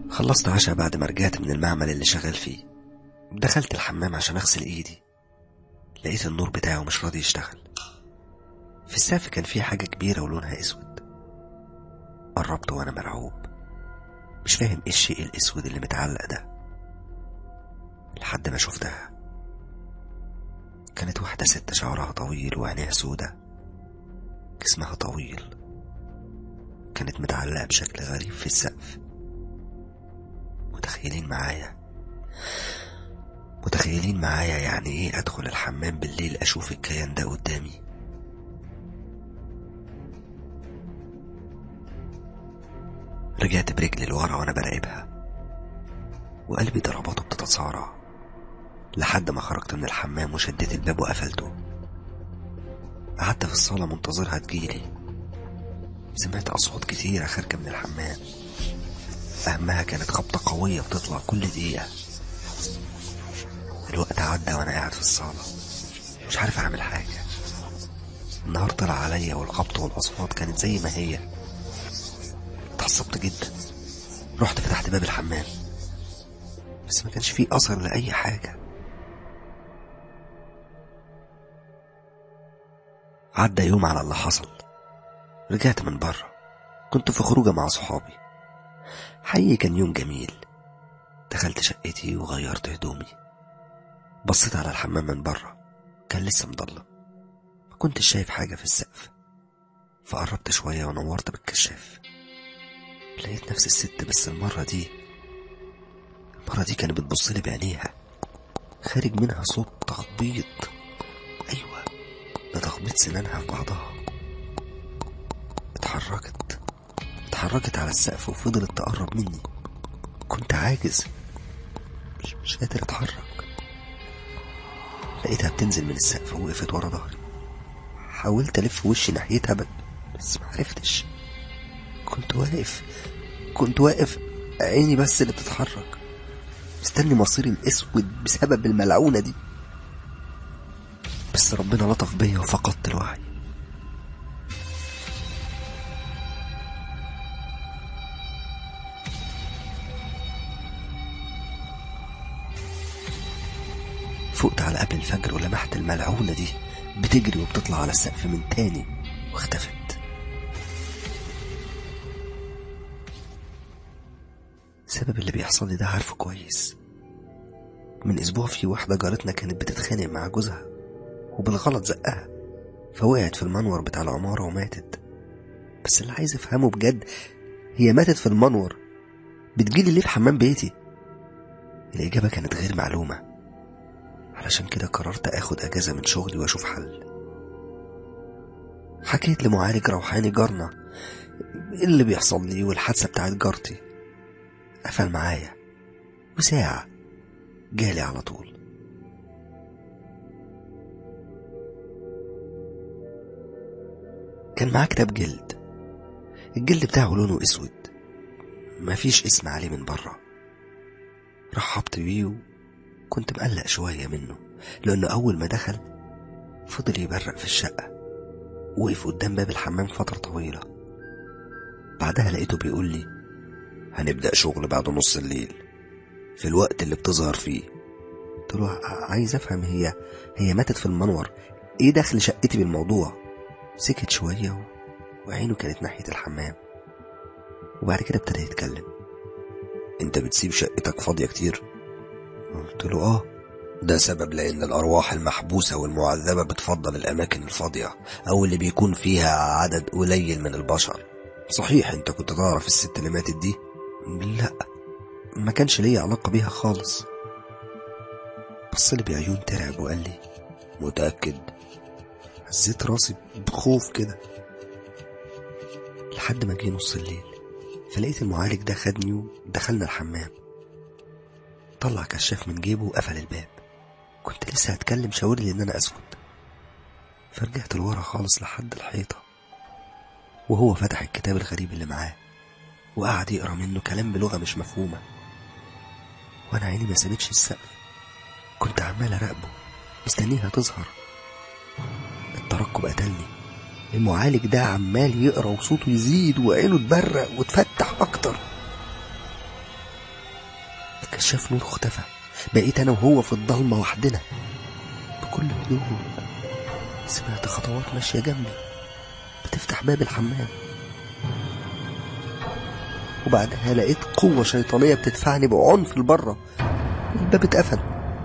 خلصت عشاء بعد ما رجعت من المعمل اللي شغال فيه دخلت الحمام عشان اغسل ايدي لقيت النور بتاعه مش راضي يشتغل في السقف كان في حاجة كبيرة ولونها اسود قربت وانا مرعوب مش فاهم ايه الشيء الاسود اللي متعلق ده لحد ما شفتها كانت واحدة ست شعرها طويل وعينيها سودة جسمها طويل كانت متعلقة بشكل غريب في السقف متخيلين معايا متخيلين معايا يعني ايه ادخل الحمام بالليل اشوف الكيان ده قدامي رجعت برجلي لورا وانا براقبها وقلبي ضرباته بتتصارع لحد ما خرجت من الحمام وشديت الباب وقفلته قعدت في الصالة منتظرها تجيلي سمعت أصوات كتيرة خارجة من الحمام أهمها كانت خبطة قوية بتطلع كل دقيقة الوقت عدى وأنا قاعد في الصالة مش عارف أعمل حاجة النهار طلع عليا والخبط والأصوات كانت زي ما هي اتعصبت جدا رحت فتحت باب الحمام بس ما كانش فيه أثر لأي حاجة عدى يوم على اللي حصل رجعت من بره كنت في خروجه مع صحابي حقيقي كان يوم جميل دخلت شقتي وغيرت هدومي بصيت على الحمام من بره كان لسه مضلم ما كنتش شايف حاجة في السقف فقربت شوية ونورت بالكشاف لقيت نفس الست بس المرة دي المرة دي كانت بتبصلي بعينيها خارج منها صوت تخبيط أيوة ده تخبيط سنانها في بعضها اتحركت اتحركت على السقف وفضلت تقرب مني كنت عاجز مش, مش قادر اتحرك لقيتها بتنزل من السقف ووقفت ورا ظهري حاولت الف وشي ناحيتها بس معرفتش كنت واقف كنت واقف عيني بس اللي بتتحرك مستني مصيري الاسود بسبب الملعونة دي بس ربنا لطف بيا وفقدت الوعي فقت على قبل الفجر ولمحت الملعونة دي بتجري وبتطلع على السقف من تاني واختفت السبب اللي بيحصل لي ده عارفه كويس من اسبوع في واحدة جارتنا كانت بتتخانق مع جوزها وبالغلط زقها فوقعت في المنور بتاع العمارة وماتت بس اللي عايز افهمه بجد هي ماتت في المنور بتجيلي ليه في حمام بيتي الإجابة كانت غير معلومة علشان كده قررت اخد اجازة من شغلي واشوف حل حكيت لمعالج روحاني جارنا ايه اللي بيحصل لي والحادثة بتاعت جارتي قفل معايا وساعة جالي على طول كان معاه كتاب جلد الجلد بتاعه لونه اسود مفيش اسم عليه من بره رحبت بيه كنت مقلق شوية منه لأنه أول ما دخل فضل يبرق في الشقة وقف قدام باب الحمام فترة طويلة بعدها لقيته بيقول لي هنبدأ شغل بعد نص الليل في الوقت اللي بتظهر فيه قلت له عايز أفهم هي هي ماتت في المنور إيه دخل شقتي بالموضوع سكت شوية و... وعينه كانت ناحية الحمام وبعد كده ابتدى يتكلم انت بتسيب شقتك فاضية كتير قلت له اه ده سبب لان الارواح المحبوسة والمعذبة بتفضل الاماكن الفاضية او اللي بيكون فيها عدد قليل من البشر صحيح انت كنت تعرف الست اللي ماتت دي لا ما كانش ليا علاقة بيها خالص بصلي بعيون ترعب وقال لي متأكد هزيت راسي بخوف كده لحد ما جه نص الليل فلقيت المعالج ده خدني ودخلنا الحمام طلع كشاف من جيبه وقفل الباب كنت لسه هتكلم شاور لي ان انا اسكت فرجعت لورا خالص لحد الحيطة وهو فتح الكتاب الغريب اللي معاه وقعد يقرا منه كلام بلغة مش مفهومة وانا عيني ما سابتش السقف كنت عمال اراقبه مستنيها تظهر الترقب قتلني المعالج ده عمال يقرا وصوته يزيد وعينه تبرق وتفتح اكتر الكشاف نور اختفى بقيت انا وهو في الضلمه وحدنا بكل هدوء سمعت خطوات ماشيه جنبي بتفتح باب الحمام وبعدها لقيت قوة شيطانية بتدفعني بعنف لبره الباب اتقفل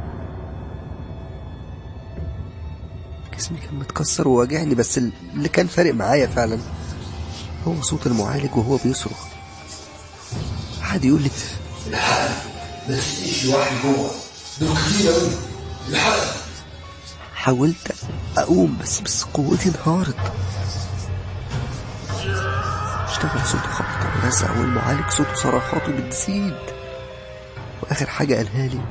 جسمي كان متكسر وواجعني بس اللي كان فارق معايا فعلا هو صوت المعالج وهو بيصرخ حد يقول لي ما تسقيش لوحدي جوه دول كتير قوي الحق حاولت اقوم بس بس قوتي انهارت اشتغل صوته خبط ورزع والمعالج صوته صراخاته بتزيد واخر حاجه قالها لي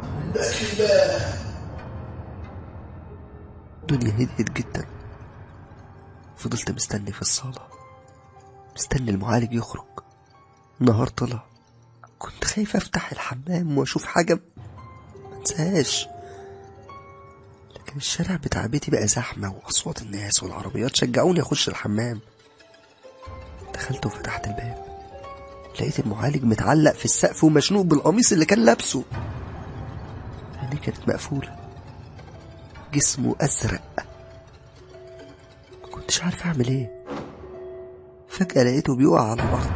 الدنيا هديت جدا فضلت مستني في الصاله مستني المعالج يخرج النهار طلع كنت خايف افتح الحمام واشوف حاجه ما انساهاش لكن الشارع بتاع بيتي بقى زحمه واصوات الناس والعربيات شجعوني اخش الحمام دخلت وفتحت الباب لقيت المعالج متعلق في السقف ومشنوق بالقميص اللي كان لابسه عينيه كانت مقفولة جسمه أزرق ما كنتش عارف أعمل إيه فجأة لقيته بيقع على الأرض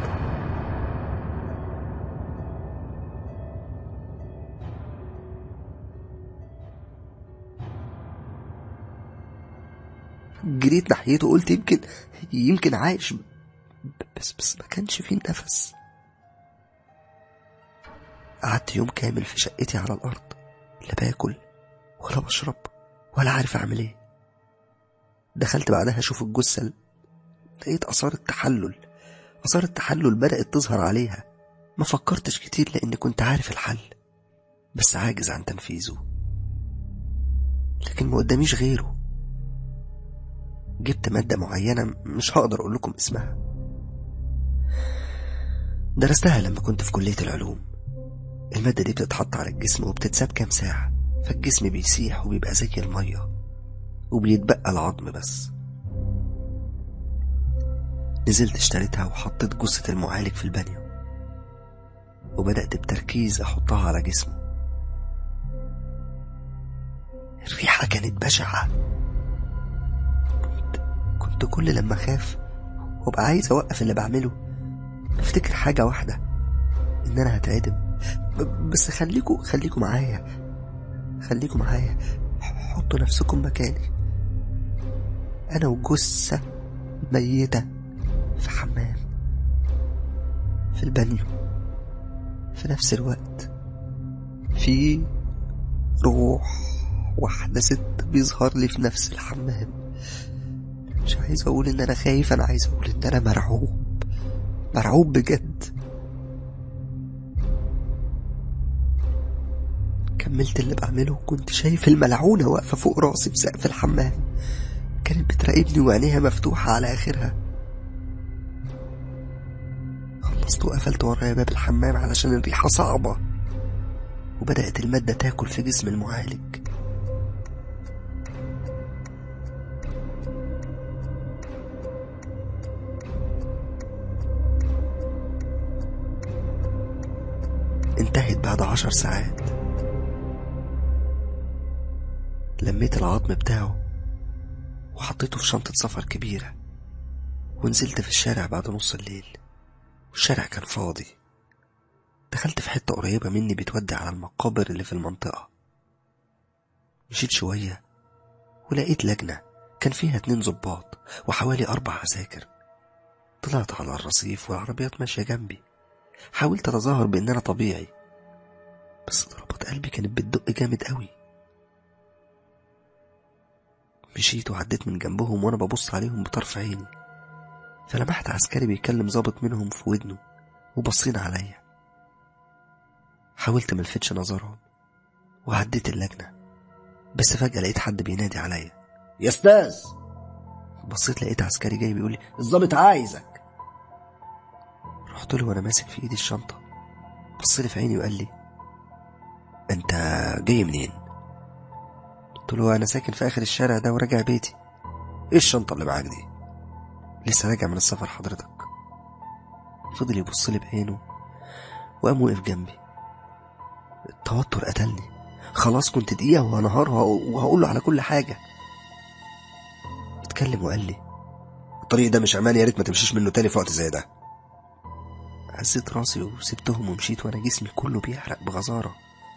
جريت ناحيته قلت يمكن يمكن عايش بس بس ما كانش فيه نفس قعدت يوم كامل في شقتي على الأرض لا باكل ولا بشرب ولا عارف أعمل إيه دخلت بعدها أشوف الجثة لقيت آثار التحلل آثار التحلل بدأت تظهر عليها ما فكرتش كتير لأني كنت عارف الحل بس عاجز عن تنفيذه لكن ما قداميش غيره جبت مادة معينة مش هقدر أقول لكم اسمها درستها لما كنت في كلية العلوم المادة دي بتتحط على الجسم وبتتساب كام ساعة فالجسم بيسيح وبيبقى زي المية وبيتبقى العظم بس نزلت اشتريتها وحطيت جثة المعالج في البانيو وبدأت بتركيز أحطها على جسمه الريحة كانت بشعة كنت, كنت كل لما أخاف وأبقى عايز أوقف اللي بعمله افتكر حاجة واحدة إن أنا هتعدم بس خليكوا خليكوا معايا خليكوا معايا حطوا نفسكم مكاني أنا وجثة ميتة في حمام في البانيو في نفس الوقت في روح واحدة ست بيظهر لي في نفس الحمام مش عايز أقول إن أنا خايف أنا عايز أقول إن أنا مرعوب مرعوب بجد كملت اللي بعمله وكنت شايف الملعونة واقفة فوق راسي في سقف الحمام كانت بتراقبني وعينيها مفتوحة على آخرها خلصت وقفلت ورايا باب الحمام علشان الريحة صعبة وبدأت المادة تاكل في جسم المعالج انتهت بعد عشر ساعات لميت العظم بتاعه وحطيته في شنطة سفر كبيرة ونزلت في الشارع بعد نص الليل والشارع كان فاضي دخلت في حتة قريبة مني بتودي على المقابر اللي في المنطقة مشيت شوية ولقيت لجنة كان فيها اتنين ظباط وحوالي أربع عساكر طلعت على الرصيف والعربيات ماشية جنبي حاولت أتظاهر بإن أنا طبيعي بس ضربات قلبي كانت بتدق جامد قوي مشيت وعديت من جنبهم وأنا ببص عليهم بطرف عيني فلمحت عسكري بيكلم ظابط منهم في ودنه وبصين عليا حاولت ملفتش نظرهم وعديت اللجنة بس فجأة لقيت حد بينادي عليا يا استاذ بصيت لقيت عسكري جاي بيقول لي الظابط عايزك رحت له وانا ماسك في ايدي الشنطة بص لي في عيني وقال لي انت جاي منين قلت له انا ساكن في اخر الشارع ده وراجع بيتي ايه الشنطة اللي معاك دي لسه راجع من السفر حضرتك فضل يبص لي بعينه وقام وقف جنبي التوتر قتلني خلاص كنت دقيقة وهنهار وهقول له على كل حاجة اتكلم وقال لي الطريق ده مش امان يا ريت ما تمشيش منه تاني في وقت زي ده هزيت راسي وسبتهم ومشيت وانا جسمي كله بيحرق بغزارة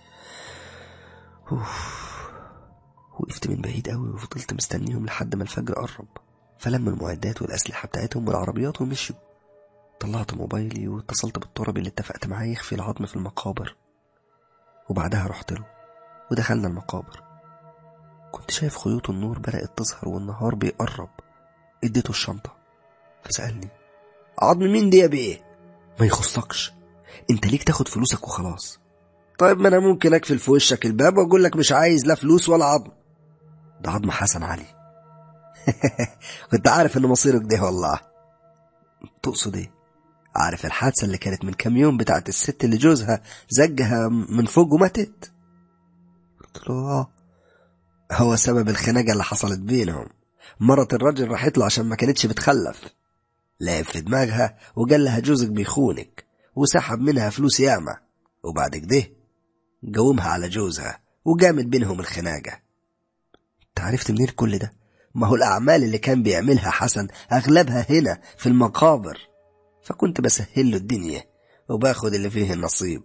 أوف. وقفت من بعيد قوي وفضلت مستنيهم لحد ما الفجر قرب فلموا المعدات والأسلحة بتاعتهم والعربيات ومشوا طلعت موبايلي واتصلت بالطرب اللي اتفقت معاه يخفي العظم في المقابر وبعدها رحت له ودخلنا المقابر كنت شايف خيوط النور بدأت تظهر والنهار بيقرب اديته الشنطة فسألني عظم مين دي يا بيه ما يخصكش انت ليك تاخد فلوسك وخلاص طيب ما انا ممكن اقفل في وشك الباب واقول لك مش عايز لا فلوس ولا عظم ده عظم حسن علي كنت عارف ان مصيرك ده والله تقصد ايه عارف الحادثة اللي كانت من كام يوم بتاعت الست اللي جوزها زجها من فوق وماتت قلت له اه هو سبب الخناقة اللي حصلت بينهم مرت الراجل راحت له عشان ما كانتش بتخلف لعب في دماغها وقال لها جوزك بيخونك وسحب منها فلوس ياما وبعد كده قومها على جوزها وقامت بينهم الخناقة انت عرفت منين كل ده ما هو الأعمال اللي كان بيعملها حسن أغلبها هنا في المقابر فكنت بسهل له الدنيا وباخد اللي فيه النصيب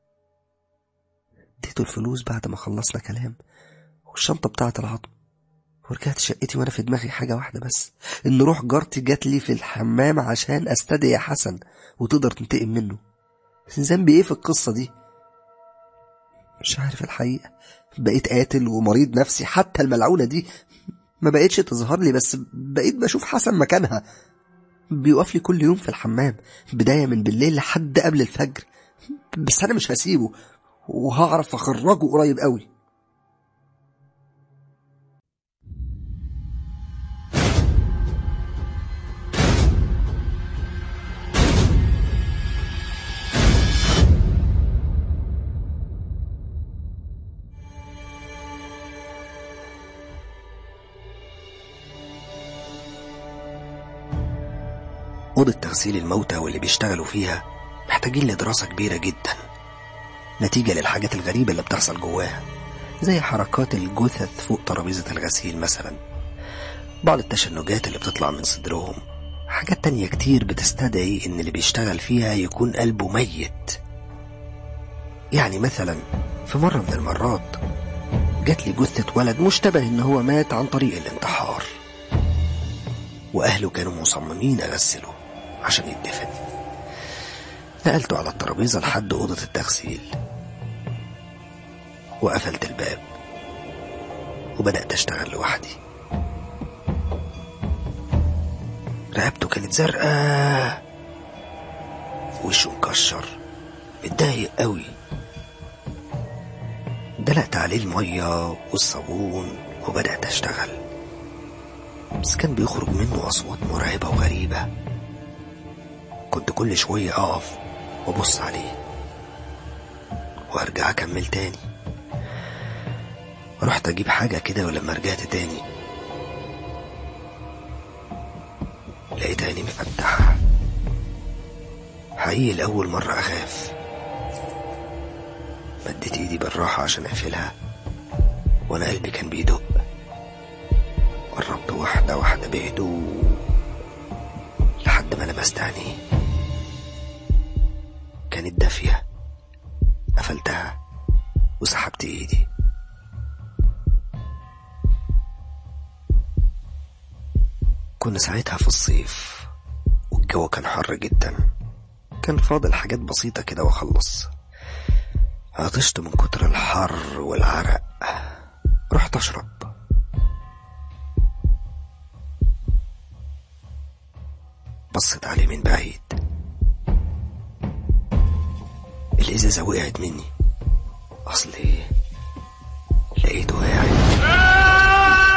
اديته الفلوس بعد ما خلصنا كلام والشنطة بتاعة العظم ورجعت شقتي وانا في دماغي حاجة واحدة بس ان روح جارتي جات لي في الحمام عشان استدعي حسن وتقدر تنتقم منه ذنبي ايه في القصة دي مش عارف الحقيقة بقيت قاتل ومريض نفسي حتى الملعونة دي ما بقتش تظهر لي بس بقيت بشوف حسن مكانها بيقف لي كل يوم في الحمام بداية من بالليل لحد قبل الفجر بس أنا مش هسيبه وهعرف أخرجه قريب قوي أوضة تغسيل الموتى واللي بيشتغلوا فيها محتاجين لدراسة كبيرة جدا نتيجة للحاجات الغريبة اللي بتحصل جواها زي حركات الجثث فوق ترابيزة الغسيل مثلا بعض التشنجات اللي بتطلع من صدرهم حاجات تانية كتير بتستدعي إن اللي بيشتغل فيها يكون قلبه ميت يعني مثلا في مرة من المرات جات لي جثة ولد مشتبه إن هو مات عن طريق الانتحار وأهله كانوا مصممين أغسله عشان يدفن نقلته على الترابيزة لحد أوضة التغسيل وقفلت الباب وبدأت أشتغل لوحدي رقبته كانت زرقاء وشه مكشر متضايق قوي دلقت عليه المية والصابون وبدأت أشتغل بس كان بيخرج منه أصوات مرعبة وغريبة كنت كل شوية أقف وأبص عليه وأرجع أكمل تاني رحت أجيب حاجة كده ولما رجعت تاني لقيت عيني مفتحة حقيقي لأول مرة أخاف مديت إيدي بالراحة عشان أقفلها وأنا قلبي كان بيدق قربت واحدة واحدة بهدوء لحد ما لمست عينيه كانت دافية قفلتها وسحبت ايدي كنا ساعتها في الصيف والجو كان حر جدا كان فاضل حاجات بسيطة كده واخلص عطشت من كتر الحر والعرق رحت اشرب بصيت عليه من بعيد الإزازة وقعت مني أصلي لقيته قاعد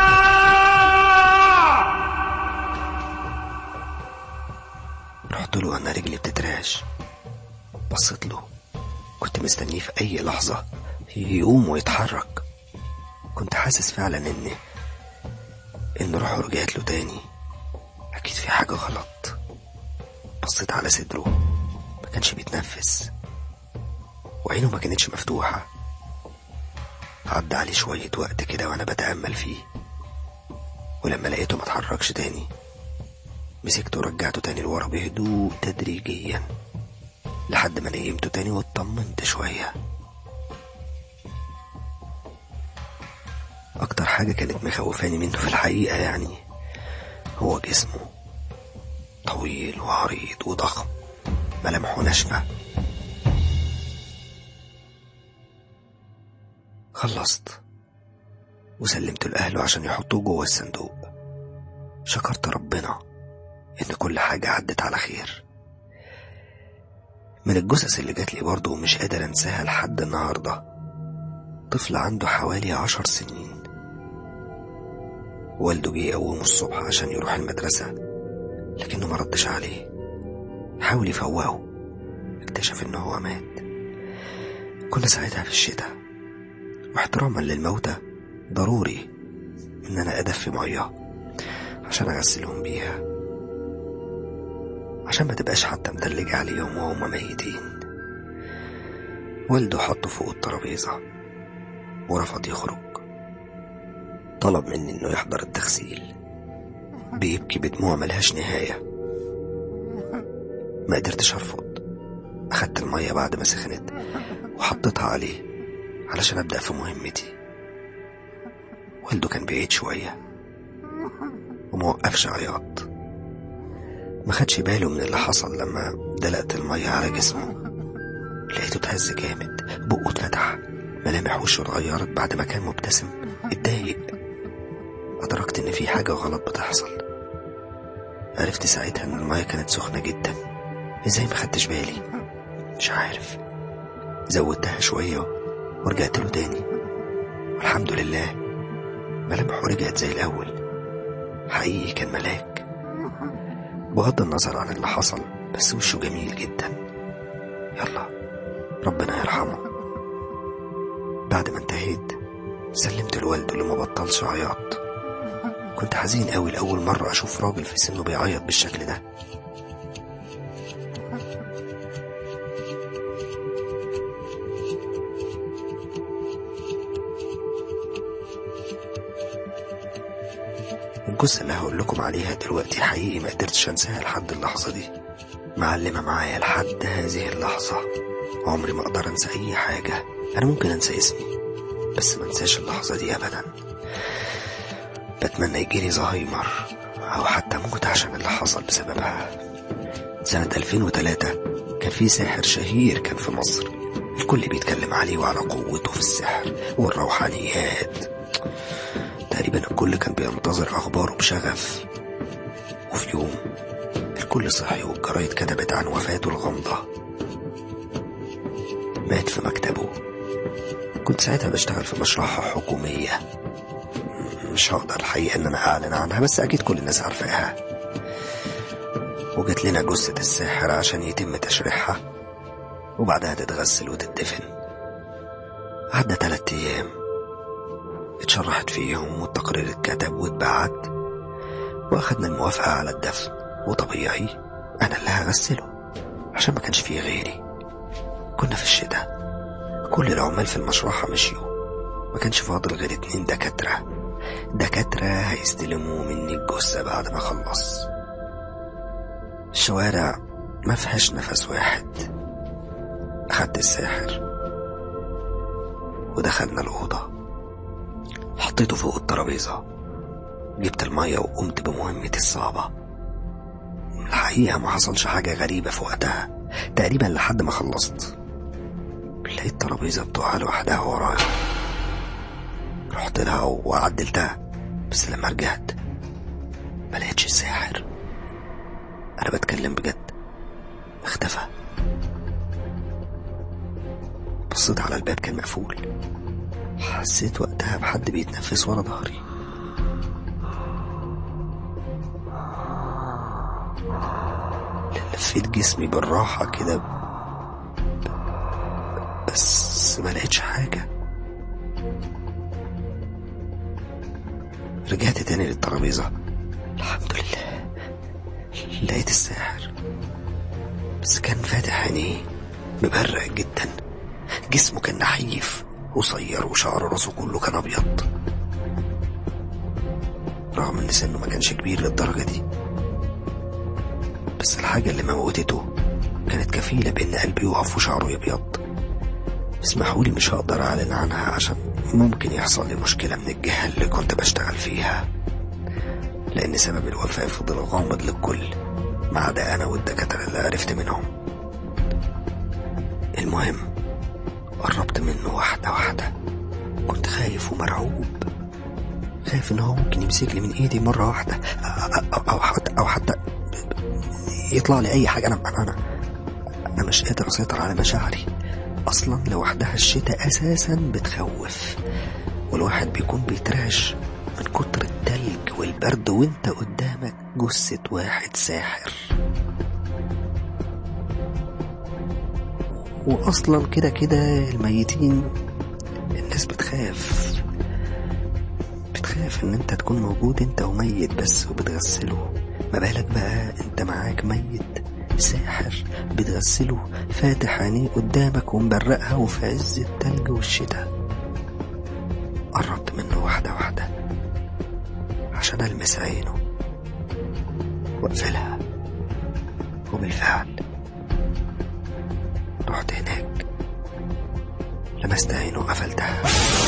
رحت له أنا رجلي بتتراش بصيت له كنت مستنيه في أي لحظة يقوم ويتحرك كنت حاسس فعلا إن إن روحه رجعت له تاني أكيد في حاجة غلط بصيت على صدره ما كانش بيتنفس وعينه ما كانتش مفتوحة عدى عليه شوية وقت كده وأنا بتأمل فيه ولما لقيته متحركش تاني مسكته ورجعته تاني لورا بهدوء تدريجيا لحد ما نيمته تاني واطمنت شوية أكتر حاجة كانت مخوفاني منه في الحقيقة يعني هو جسمه طويل وعريض وضخم ملامحه ناشفة خلصت وسلمته لأهله عشان يحطوه جوه الصندوق شكرت ربنا إن كل حاجة عدت على خير من الجثث اللي جات لي برضه ومش قادر أنساها لحد النهاردة طفل عنده حوالي عشر سنين والده جه يقومه الصبح عشان يروح المدرسة لكنه ما ردش عليه حاول يفوقه اكتشف إنه هو مات كنا ساعتها في الشتاء واحتراما للموتى ضروري إن أنا أدفي مية عشان أغسلهم بيها عشان ما تبقاش حتى متلجة عليهم وهم ميتين والده حطه فوق الترابيزة ورفض يخرج طلب مني إنه يحضر التغسيل بيبكي بدموع ملهاش نهاية ما قدرتش أرفض أخدت المية بعد ما سخنت وحطيتها عليه علشان أبدأ في مهمتي والده كان بعيد شوية وموقفش عياط ما خدش باله من اللي حصل لما دلقت المية على جسمه لقيته اتهز جامد بقه اتفتح ملامح وشه اتغيرت بعد ما كان مبتسم اتضايق أدركت إن في حاجة غلط بتحصل عرفت ساعتها إن المية كانت سخنة جدا إزاي ما خدتش بالي مش عارف زودتها شوية ورجعت له تاني والحمد لله ملامحه رجعت زي الأول حقيقي كان ملاك بغض النظر عن اللي حصل بس وشه جميل جدا يلا ربنا يرحمه بعد ما انتهيت سلمت لوالده اللي ما بطلش عياط كنت حزين قوي لأول مرة أشوف راجل في سنه بيعيط بالشكل ده الجثة اللي هقول لكم عليها دلوقتي حقيقي ما قدرتش انساها لحد اللحظة دي معلمة معايا لحد هذه اللحظة عمري ما اقدر انسى اي حاجة انا ممكن انسى اسمي بس ما انساش اللحظة دي ابدا بتمنى يجيلي زهايمر او حتى موت عشان اللي حصل بسببها سنة 2003 كان في ساحر شهير كان في مصر الكل بيتكلم عليه وعلى قوته في السحر والروحانيات تقريبا الكل كان بينتظر أخباره بشغف وفي يوم الكل صحي والجرايد كتبت عن وفاته الغامضة مات في مكتبه كنت ساعتها بشتغل في مشرحة حكومية مش هقدر الحقيقة إن أنا أعلن عنها بس أكيد كل الناس عارفاها وجات لنا جثة الساحر عشان يتم تشريحها وبعدها تتغسل وتدفن عدى تلات أيام اتشرحت فيهم والتقرير اتكتب واتبعت واخدنا الموافقة على الدفن وطبيعي انا اللي هغسله عشان ما كانش فيه غيري كنا في الشتاء كل العمال في المشرحة مشيوا ما كانش فاضل غير اتنين دكاترة دكاترة هيستلموا مني الجثة بعد ما اخلص الشوارع ما فيهاش نفس واحد أخدت الساحر ودخلنا الأوضة حطيته فوق الترابيزة جبت المية وقمت بمهمتي الصعبة الحقيقة ما حصلش حاجة غريبة في وقتها تقريبا لحد ما خلصت لقيت الترابيزة بتقع لوحدها ورايا رحت لها وعدلتها بس لما رجعت ما لقيتش الساحر انا بتكلم بجد اختفى بصيت على الباب كان مقفول حسيت وقتها بحد بيتنفس ورا ظهري لفيت جسمي بالراحة كده بس ما لقيتش حاجة رجعت تاني للترابيزة الحمد لله لقيت الساحر بس كان فاتح عينيه مبرق جدا جسمه كان نحيف قصير وشعر راسه كله كان أبيض رغم إن سنه ما كانش كبير للدرجة دي بس الحاجة اللي موتته كانت كفيلة بإن قلبي يقف وشعره يبيض اسمحولي مش هقدر أعلن عنها عشان ممكن يحصل لي مشكلة من الجهة اللي كنت بشتغل فيها لأن سبب الوفاة فضل غامض للكل ما عدا أنا والدكاترة اللي عرفت منهم المهم قربت منه واحدة واحدة كنت خايف ومرعوب خايف إن هو ممكن يمسكني من إيدي مرة واحدة أو, أو حتى أو حتى يطلع لي أي حاجة أنا أنا أنا مش قادر أسيطر على مشاعري أصلا لوحدها الشتاء أساسا بتخوف والواحد بيكون بيترعش من كتر التلج والبرد وانت قدامك جثة واحد ساحر وأصلا كده كده الميتين الناس بتخاف بتخاف ان انت تكون موجود انت وميت بس وبتغسله ما بالك بقى انت معاك ميت ساحر بتغسله فاتح عينيه قدامك ومبرقها وفي عز التلج والشتاء قربت منه واحدة واحدة عشان ألمس عينه وأقفلها وبالفعل رحت هناك لمست عينه وقفلتها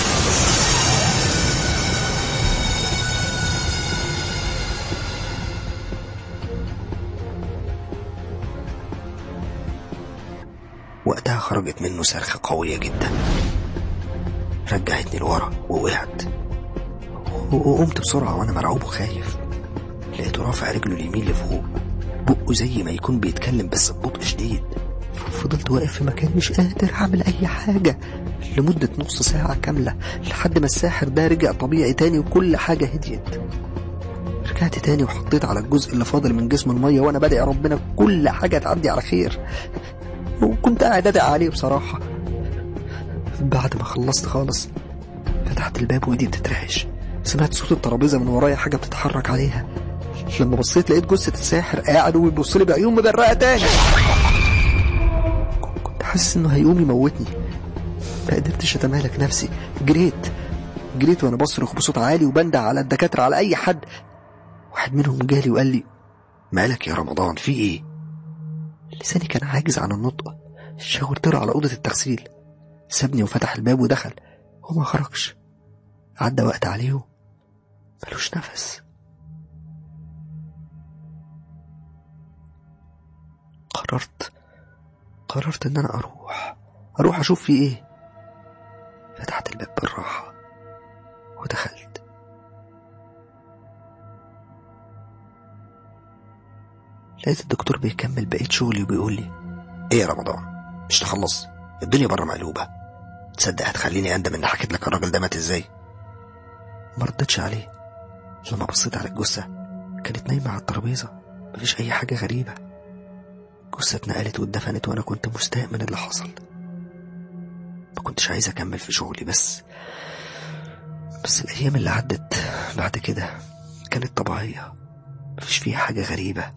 وقتها خرجت منه صرخة قوية جدا رجعتني لورا ووقعت وقمت بسرعة وأنا مرعوب وخايف لقيته رافع رجله اليمين لفوق بقه زي ما يكون بيتكلم بس ببطء شديد فضلت واقف في مكان مش قادر أعمل أي حاجة لمدة نص ساعة كاملة لحد ما الساحر ده رجع طبيعي تاني وكل حاجة هديت رجعت تاني وحطيت على الجزء اللي فاضل من جسم المية وأنا بدعي ربنا كل حاجة تعدي على خير وكنت قاعد أدعي عليه بصراحة بعد ما خلصت خالص فتحت الباب وايدي بتترعش سمعت صوت الترابيزة من ورايا حاجة بتتحرك عليها لما بصيت لقيت جثة الساحر قاعد وبيبص لي بعيون مبرقة تاني كنت حاسس انه هيقوم يموتني ما قدرتش اتمالك نفسي جريت جريت وانا بصرخ بصوت عالي وبندع على الدكاترة على اي حد واحد منهم جالي وقال لي مالك يا رمضان في ايه لساني كان عاجز عن النطق شاورت له على اوضة التغسيل سابني وفتح الباب ودخل وما خرجش عدى وقت عليه ملوش نفس قررت قررت ان انا اروح اروح اشوف في ايه فتحت الباب بالراحة ودخلت لقيت الدكتور بيكمل بقية شغلي وبيقول لي ايه يا رمضان مش تخلص الدنيا بره مقلوبة تصدق هتخليني اندم ان حكيت لك الراجل ده مات ازاي ما ردتش عليه لما بصيت على الجثة كانت نايمة على الترابيزة مفيش أي حاجة غريبة الجثة اتنقلت واتدفنت وأنا كنت مستاء من اللي حصل ما كنتش عايز أكمل في شغلي بس بس الأيام اللي عدت بعد كده كانت طبيعية مفيش فيها حاجة غريبة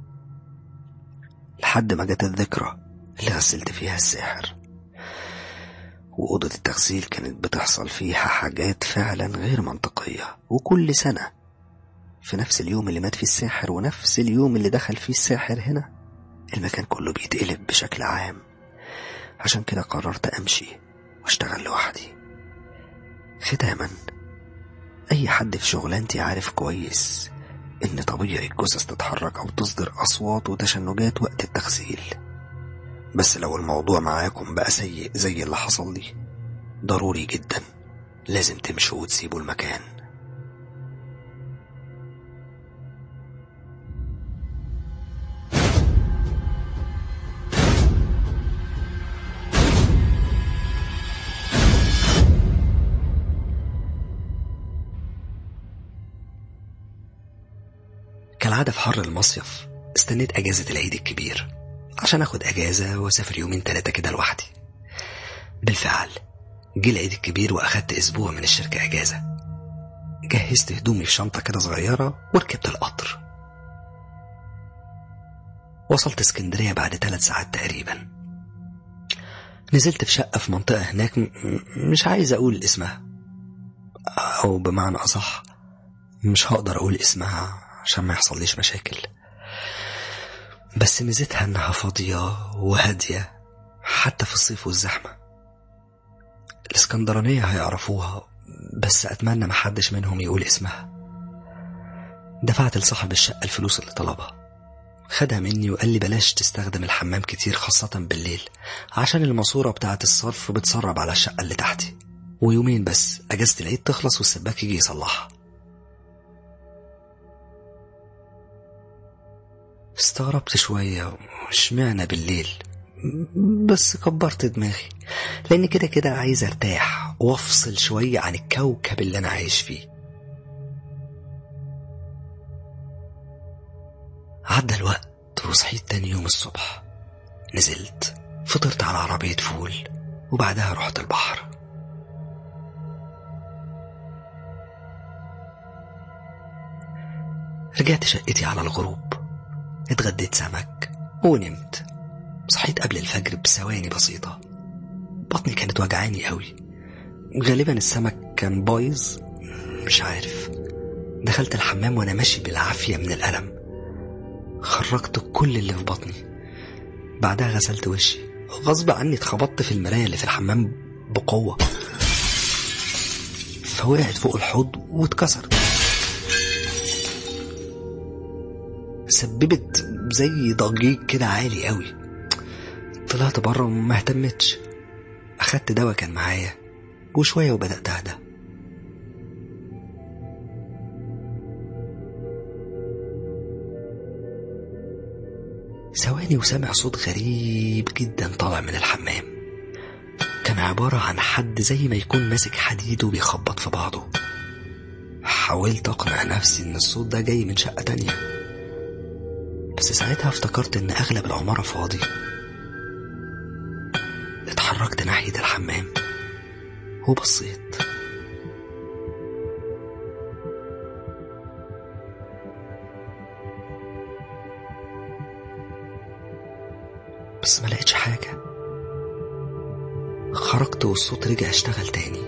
لحد ما جت الذكرى اللي غسلت فيها الساحر وأوضة التغسيل كانت بتحصل فيها حاجات فعلا غير منطقية وكل سنة في نفس اليوم اللي مات فيه الساحر ونفس اليوم اللي دخل فيه الساحر هنا المكان كله بيتقلب بشكل عام عشان كده قررت أمشي واشتغل لوحدي ختاما أي حد في شغلانتي عارف كويس إن طبيعي الجثث تتحرك أو تصدر أصوات وتشنجات وقت التغسيل بس لو الموضوع معاكم بقى سيء زي اللي حصل لي ضروري جدا لازم تمشوا وتسيبوا المكان كالعادة في حر المصيف استنيت أجازة العيد الكبير عشان اخد اجازة واسافر يومين تلاتة كده لوحدي بالفعل جه العيد الكبير واخدت اسبوع من الشركة اجازة جهزت هدومي في شنطة كده صغيرة وركبت القطر وصلت اسكندرية بعد ثلاث ساعات تقريبا نزلت في شقة في منطقة هناك م- م- مش عايز أقول اسمها أو بمعنى أصح مش هقدر أقول اسمها عشان ما يحصليش مشاكل بس ميزتها إنها فاضية وهادية حتى في الصيف والزحمة الإسكندرانية هيعرفوها بس أتمنى محدش منهم يقول اسمها دفعت لصاحب الشقة الفلوس اللي طلبها خدها مني وقال لي بلاش تستخدم الحمام كتير خاصة بالليل عشان الماسورة بتاعة الصرف بتسرب على الشقة اللي تحتي ويومين بس أجازة العيد تخلص والسباك يجي يصلحها استغربت شوية اشمعنى بالليل بس كبرت دماغي لأن كده كده عايز ارتاح وافصل شوية عن الكوكب اللي أنا عايش فيه عدى الوقت وصحيت تاني يوم الصبح نزلت فطرت على عربية فول وبعدها رحت البحر رجعت شقتي على الغروب اتغديت سمك ونمت صحيت قبل الفجر بثواني بسيطة بطني كانت وجعاني قوي غالبا السمك كان بايظ مش عارف دخلت الحمام وانا ماشي بالعافية من الألم خرجت كل اللي في بطني بعدها غسلت وشي غصب عني اتخبطت في المراية اللي في الحمام بقوة فوقعت فوق الحوض واتكسرت سببت زي ضجيج كده عالي قوي طلعت بره وما اهتمتش اخدت دواء كان معايا وشوية وبدأت اهدى ثواني وسامع صوت غريب جدا طالع من الحمام كان عبارة عن حد زي ما يكون ماسك حديد وبيخبط في بعضه حاولت أقنع نفسي إن الصوت ده جاي من شقة تانية بس ساعتها افتكرت إن أغلب العمارة فاضي اتحركت ناحية الحمام وبصيت بس ما لقيتش حاجة خرجت والصوت رجع اشتغل تاني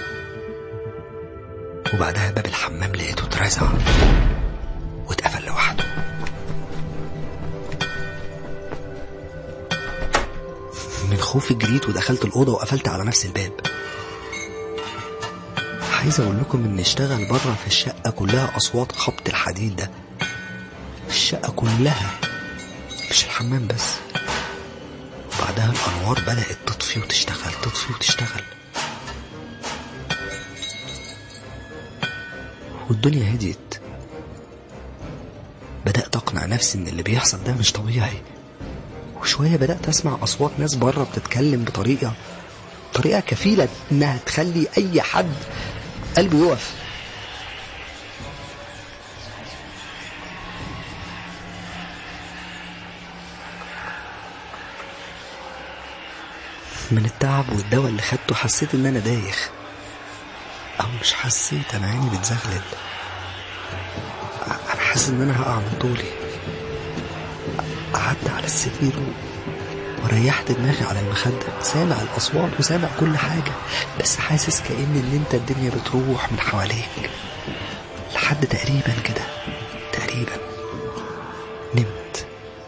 وبعدها باب الحمام لقيته اترزع واتقفل لوحده من خوفي جريت ودخلت الأوضة وقفلت على نفس الباب عايز أقول لكم إن اشتغل بره في الشقة كلها أصوات خبط الحديد ده الشقة كلها مش الحمام بس بعدها الأنوار بدأت تطفي وتشتغل تطفي وتشتغل والدنيا هديت بدأت أقنع نفسي إن اللي بيحصل ده مش طبيعي وشوية بدأت أسمع أصوات ناس بره بتتكلم بطريقة طريقة كفيلة إنها تخلي أي حد قلبه يقف من التعب والدواء اللي خدته حسيت ان انا دايخ او مش حسيت انا عيني بتزغلل انا حاسس ان انا هقع من طولي قعدت على السرير وريحت دماغي على المخدة سامع الأصوات وسامع كل حاجة بس حاسس كأن ان انت الدنيا بتروح من حواليك لحد تقريبا كده تقريبا نمت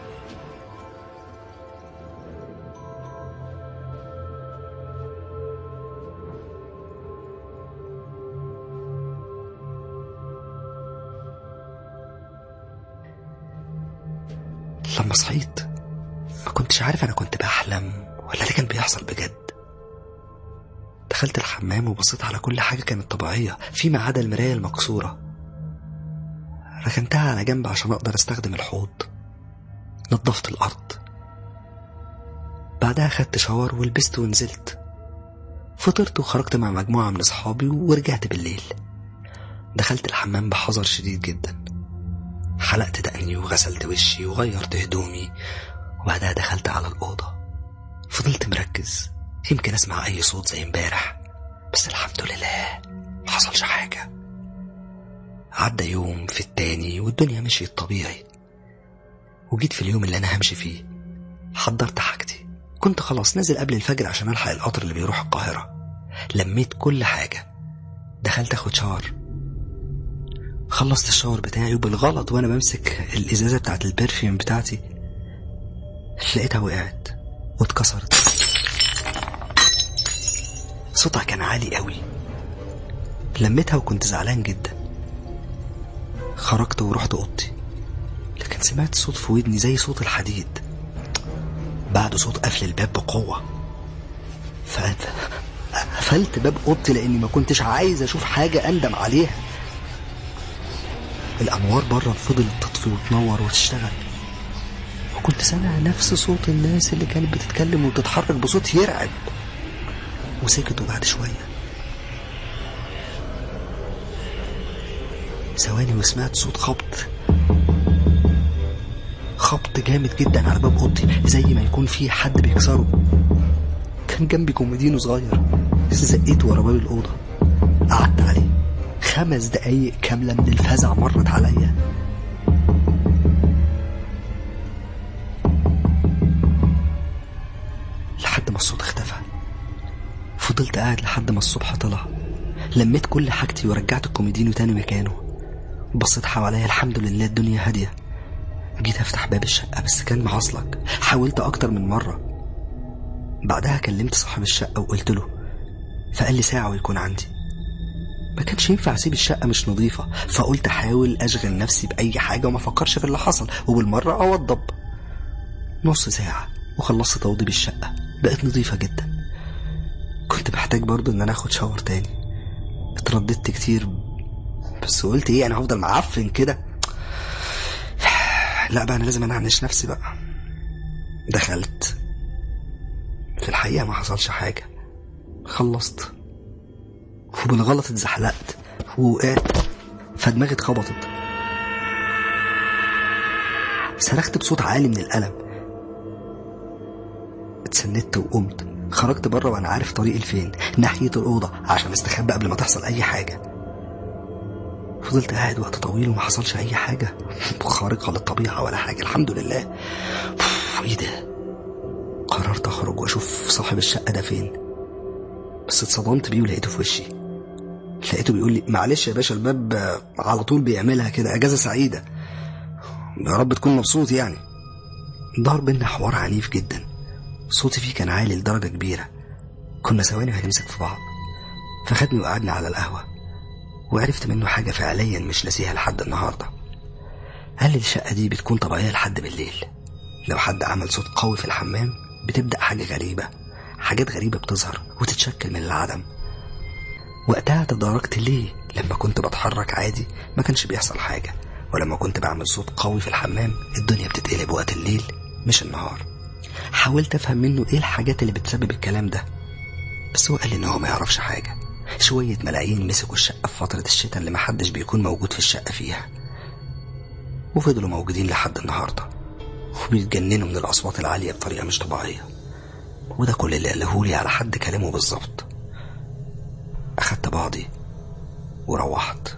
لما صحيت ما كنتش عارف انا كنت بحلم ولا ده كان بيحصل بجد دخلت الحمام وبصيت على كل حاجة كانت طبيعية فيما عدا المراية المكسورة ركنتها على جنب عشان أقدر أستخدم الحوض نظفت الأرض بعدها خدت شاور ولبست ونزلت فطرت وخرجت مع مجموعة من أصحابي ورجعت بالليل دخلت الحمام بحذر شديد جدا حلقت دقني وغسلت وشي وغيرت هدومي وبعدها دخلت على الأوضة فضلت مركز يمكن أسمع أي صوت زي امبارح بس الحمد لله محصلش حاجة عدى يوم في التاني والدنيا مشيت طبيعي وجيت في اليوم اللي أنا همشي فيه حضرت حاجتي كنت خلاص نازل قبل الفجر عشان ألحق القطر اللي بيروح القاهرة لميت كل حاجة دخلت أخد شاور خلصت الشاور بتاعي وبالغلط وأنا بمسك الإزازة بتاعت البرفيوم بتاعتي لقيتها وقعت واتكسرت صوتها كان عالي قوي لميتها وكنت زعلان جدا خرجت ورحت اوضتي لكن سمعت صوت في ودني زي صوت الحديد بعده صوت قفل الباب بقوة فقفلت باب اوضتي لاني ما كنتش عايز اشوف حاجة اندم عليها الانوار بره فضلت تطفي وتنور وتشتغل وكنت سامع نفس صوت الناس اللي كانت بتتكلم وتتحرك بصوت يرعب وسكتوا بعد شوية ثواني وسمعت صوت خبط خبط جامد جدا على باب اوضتي زي ما يكون في حد بيكسره كان جنبي كوميدينو صغير زقيت ورا باب الاوضه قعدت عليه خمس دقايق كامله من الفزع مرت عليا لحد ما الصوت اختفى فضلت قاعد لحد ما الصبح طلع لميت كل حاجتي ورجعت الكوميدينو تاني مكانه بصيت حواليا الحمد لله الدنيا هاديه جيت افتح باب الشقه بس كان معصلك حاولت اكتر من مره بعدها كلمت صاحب الشقه وقلت له فقال لي ساعه ويكون عندي ما كانش ينفع اسيب الشقه مش نظيفه فقلت احاول اشغل نفسي باي حاجه وما افكرش في اللي حصل وبالمره اوضب نص ساعه وخلصت توضيب الشقه بقت نظيفه جدا كنت محتاج برضو ان انا اخد شاور تاني اترددت كتير بس قلت ايه انا هفضل معفن كده لا بقى انا لازم انعنش نفسي بقى دخلت في الحقيقة ما حصلش حاجة خلصت وبالغلط اتزحلقت ووقعت فدماغي اتخبطت صرخت بصوت عالي من الألم اتسندت وقمت خرجت بره وانا عارف طريقي لفين ناحية الأوضة عشان استخبى قبل ما تحصل أي حاجة فضلت قاعد وقت طويل وما حصلش أي حاجة خارقة للطبيعة ولا حاجة الحمد لله ايه ده قررت أخرج وأشوف صاحب الشقة ده فين بس اتصدمت بيه ولقيته في وشي لقيته بيقول لي معلش يا باشا الباب على طول بيعملها كده أجازة سعيدة يا رب تكون مبسوط يعني دار بينا حوار عنيف جدا صوتي فيه كان عالي لدرجة كبيرة كنا ثواني وهنمسك في بعض فخدني وقعدنا على القهوة وعرفت منه حاجة فعليا مش ناسيها لحد النهاردة قال لي الشقة دي بتكون طبيعية لحد بالليل لو حد عمل صوت قوي في الحمام بتبدأ حاجة غريبة حاجات غريبة بتظهر وتتشكل من العدم وقتها تداركت ليه لما كنت بتحرك عادي ما كانش بيحصل حاجة ولما كنت بعمل صوت قوي في الحمام الدنيا بتتقلب وقت الليل مش النهار حاولت افهم منه ايه الحاجات اللي بتسبب الكلام ده بس هو قال لي ان هو ما يعرفش حاجة شوية ملايين مسكوا الشقة في فترة الشتاء اللي محدش بيكون موجود في الشقة فيها وفضلوا موجودين لحد النهاردة وبيتجننوا من الأصوات العالية بطريقة مش طبيعية وده كل اللي قالهولي على حد كلامه بالظبط أخدت بعضي وروحت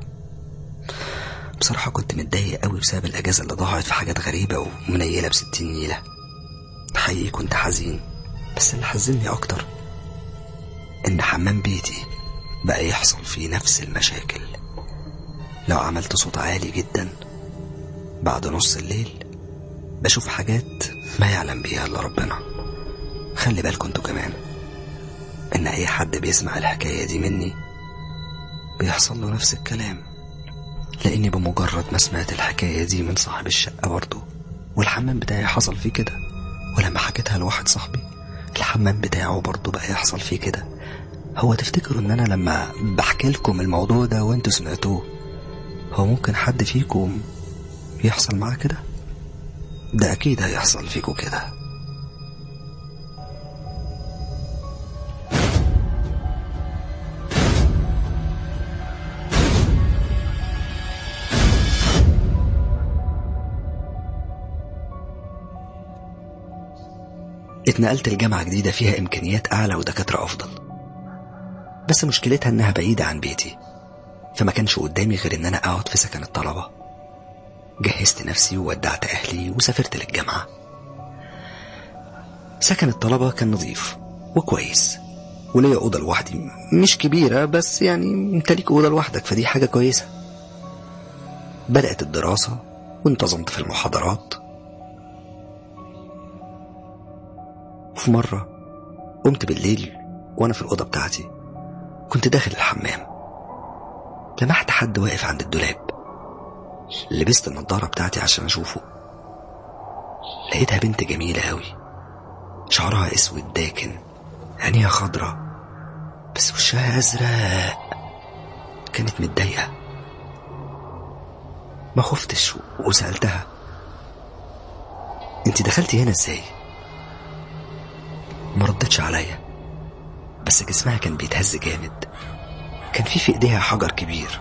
بصراحة كنت متضايق قوي بسبب الأجازة اللي ضاعت في حاجات غريبة ومنيلة بستين نيلة حقيقي كنت حزين بس اللي حزني أكتر إن حمام بيتي بقى يحصل فيه نفس المشاكل لو عملت صوت عالي جدا بعد نص الليل بشوف حاجات ما يعلم بيها إلا ربنا خلي بالكم انتوا كمان إن أي حد بيسمع الحكاية دي مني بيحصل له نفس الكلام لأني بمجرد ما سمعت الحكاية دي من صاحب الشقة برضه والحمام بتاعي حصل فيه كده ولما حكيتها لواحد صاحبي الحمام بتاعه برضه بقى يحصل فيه كده هو تفتكروا ان انا لما بحكي لكم الموضوع ده وانتوا سمعتوه هو ممكن حد فيكم يحصل معاه كده ده اكيد هيحصل فيكم كده اتنقلت لجامعة جديدة فيها إمكانيات أعلى ودكاترة أفضل بس مشكلتها إنها بعيدة عن بيتي فما كانش قدامي غير إن أنا أقعد في سكن الطلبة جهزت نفسي وودعت أهلي وسافرت للجامعة سكن الطلبة كان نظيف وكويس وليا أوضة لوحدي مش كبيرة بس يعني انت ليك أوضة لوحدك فدي حاجة كويسة بدأت الدراسة وانتظمت في المحاضرات وفي مرة قمت بالليل وأنا في الأوضة بتاعتي كنت داخل الحمام لمحت حد واقف عند الدولاب لبست النضارة بتاعتي عشان أشوفه لقيتها بنت جميلة أوي شعرها أسود داكن عينيها خضرة بس وشها أزرق كانت متضايقة ما خفتش وسألتها انت دخلتي هنا ازاي ما ردتش عليا بس جسمها كان بيتهز جامد كان في في ايديها حجر كبير